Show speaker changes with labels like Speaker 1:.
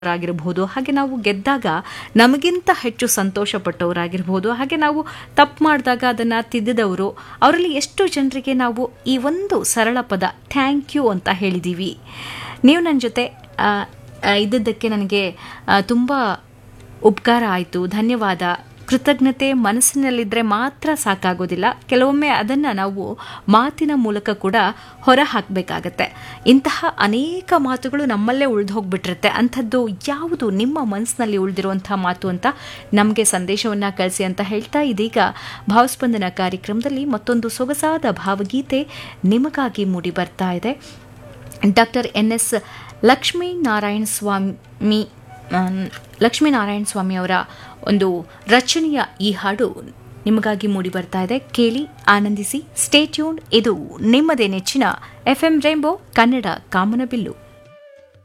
Speaker 1: ಆಗಿರಬಹುದು ಹಾಗೆ ನಾವು ಗೆದ್ದಾಗ ನಮಗಿಂತ ಹೆಚ್ಚು ಸಂತೋಷ ಪಟ್ಟವರಾಗಿರ್ಬೋದು ಹಾಗೆ ನಾವು ತಪ್ಪು ಮಾಡಿದಾಗ ಅದನ್ನು ತಿದ್ದಿದವರು ಅವರಲ್ಲಿ ಎಷ್ಟು ಜನರಿಗೆ ನಾವು ಈ ಒಂದು ಸರಳ ಪದ ಥ್ಯಾಂಕ್ ಯು ಅಂತ ಹೇಳಿದ್ದೀವಿ ನೀವು ನನ್ನ ಜೊತೆ ಆ, ಆ, ಇದ್ದದ್ದಕ್ಕೆ ನನಗೆ ತುಂಬ ಉಪಕಾರ ಆಯಿತು ಧನ್ಯವಾದ ಕೃತಜ್ಞತೆ ಮನಸ್ಸಿನಲ್ಲಿದ್ದರೆ ಮಾತ್ರ ಸಾಕಾಗೋದಿಲ್ಲ ಕೆಲವೊಮ್ಮೆ ಅದನ್ನು ನಾವು ಮಾತಿನ ಮೂಲಕ ಕೂಡ ಹೊರ ಹಾಕಬೇಕಾಗತ್ತೆ ಇಂತಹ ಅನೇಕ ಮಾತುಗಳು ನಮ್ಮಲ್ಲೇ ಉಳಿದು ಹೋಗ್ಬಿಟ್ಟಿರುತ್ತೆ ಅಂಥದ್ದು ಯಾವುದು ನಿಮ್ಮ ಮನಸ್ಸಿನಲ್ಲಿ ಉಳಿದಿರುವಂಥ ಮಾತು ಅಂತ ನಮಗೆ ಸಂದೇಶವನ್ನು ಕಳಿಸಿ ಅಂತ ಹೇಳ್ತಾ ಇದೀಗ ಭಾವಸ್ಪಂದನ ಕಾರ್ಯಕ್ರಮದಲ್ಲಿ ಮತ್ತೊಂದು ಸೊಗಸಾದ ಭಾವಗೀತೆ ನಿಮಗಾಗಿ ಮೂಡಿ ಬರ್ತಾ ಇದೆ doctor N S Lakshminarayana Swamy Lakshminarayana Swamy ಅವರ ಒಂದು ರಚನೆಯ ಈ ಹಾಡು ನಿಮಗಾಗಿ ಮೂಡಿ ಬರ್ತಾ ಇದೆ ಕೇಳಿ ಆನಂದಿಸಿ ಸ್ಟೇ ಟ್ಯೂನ್ ಇದು ನಿಮ್ಮದೇ ನೆಚ್ಚಿನ ಎಫ್ ಎಂ ರೈಂಬೋ ಕನ್ನಡ ಕಾಮನಬಿಲ್ಲು